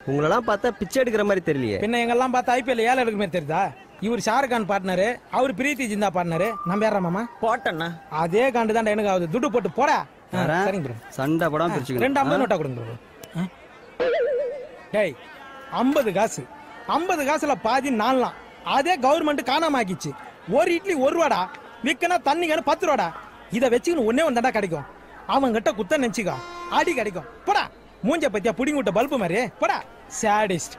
உங்களெல்லாம் பார்த்தா பிச்சை எடுக்கிற மாதிரி தெரியலையே பின்ன எங்கெல்லாம் பார்த்தா ஐபிஎல் ஏழை எடுக்க மாதிரி தெரியுதா இவர் ஷாருக் கான் பார்ட்னரு அவர் பிரீத்தி ஜிந்தா பார்ட்னரு நம்ம யாரா மாமா போட்டேண்ணா அதே காண்டு தான் எனக்கு ஆகுது துட்டு போட்டு போடா ஆ, வரேன். சரிங்க ப்ரோ சண்டை படம் ரெண்டு பிரிச்சுக்கணும் ஐம்பது நோட்டா கொடுங்க bro. ஆ? டேய் ஐம்பது காசு ஐம்பது காசுல பாதி நாலாம் அதே கவர்மெண்ட் காணாம ஆக்கிச்சு ஒரு இட்லி ஒரு ரூபாடா விக்கனா தண்ணிக்கான பத்து ரூபாடா இதை வச்சுக்கின்னு ஒன்னே ஒன்று கிடைக்கும் அவன் கிட்ட குத்த நினைச்சுக்கோ அடி கிடைக்கும் போடா மூஞ்ச பத்தியா புடிங்கி விட்ட பல்பு மாதிரி போடா சாடிஸ்ட்